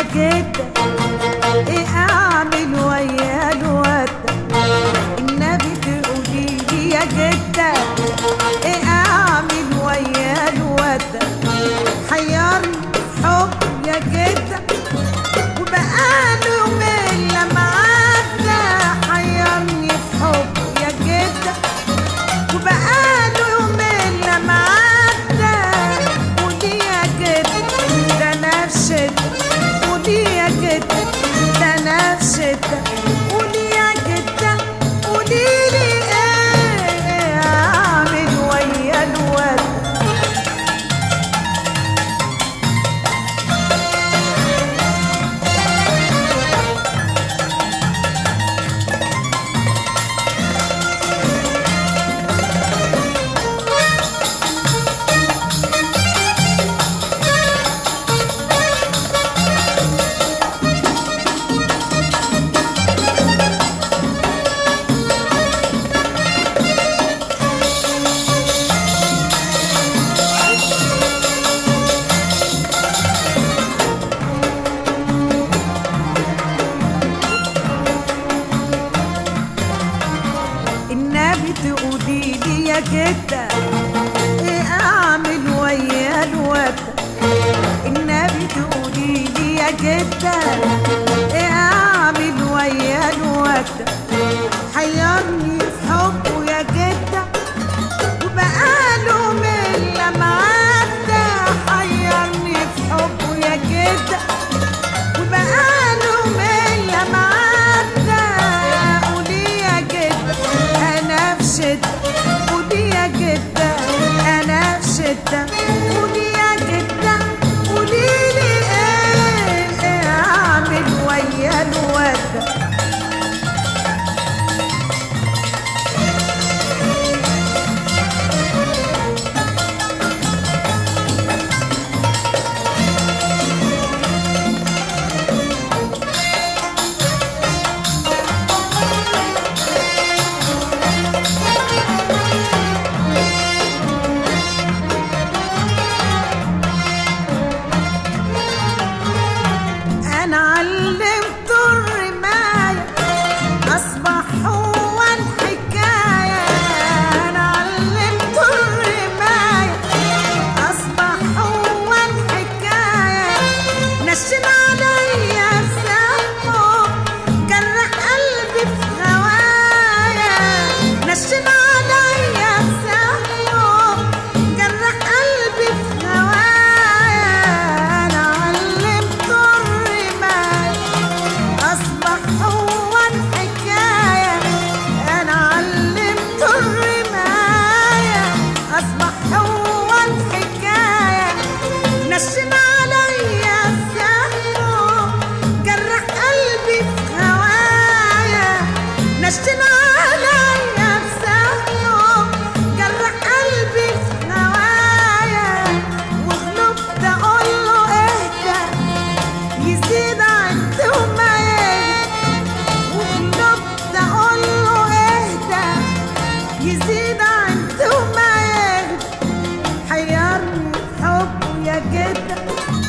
جدة ايه اعمل ويا الواد النبي تقولي لي يا جدة ايه اعمل ويا الواد حيرني حب يا جدة وبقاله يومين لما عدى حيرني في حب يا جدة وبقاله يومين لما عدى قولي يا جدة ده نفشت قولي يا جدة ده نفشت قولي يا جدة قولي لي ايه اعمل ويا الواد النبي تقولي لي يا جدة ايه اعمل ويا الواد النبي تقولي لي يا جدة ايه اعمل ويا الواد حيرني في حبه يا جدة وبقاله من لما عدى حيرني في حبه يا جدة وبقاله من لما عدى قولي يا جدة أنا في شدة قولي يا جدة أنا في شدة قولي يا جدة قولي لي إيه إيه أعمل ويا الواد أنا علمت الرماية أصبح هو الحكاية أنا علمت الرماية أصبح هو الحكاية نشن عليا سمه جرح قلبي في هوايا نشن عليا سمه جرح قلبي في هوايا أنا علمت الرماية أصبح هو الحكاية أنا علمت الرماية أصبح هو الحكاية نشن عليا سهمه جرح قلبي في هوايا نشن عليا سهمه جرح قلبي في هوايا وغلبت أقول له اهدى يزيد عن وما يهدى وغلبت اقول له اهدى يزيد عن وما يهدى حيرني في حبه يا جدة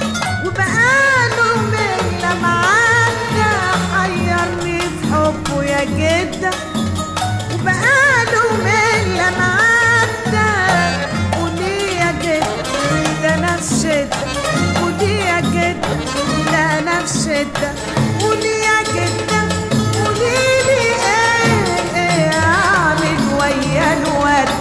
وبقاله من لما عدى حيرني في حبه يا جدة وبقاله من لما عدى قولي يا جدة ده انا في شدة قولي يا جدة ده انا في شدة قولي يا جدة قولي لي ايه ايه اعمل ويا الواد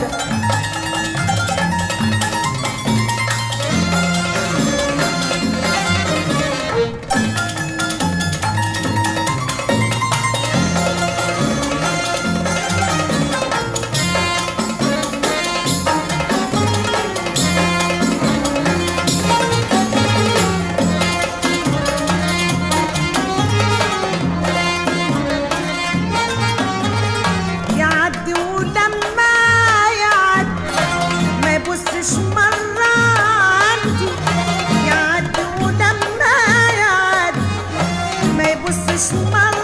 يعدي ولما يعدي ما يبصش مرة عندي يعدي ولما يعدي ما يبصش مرة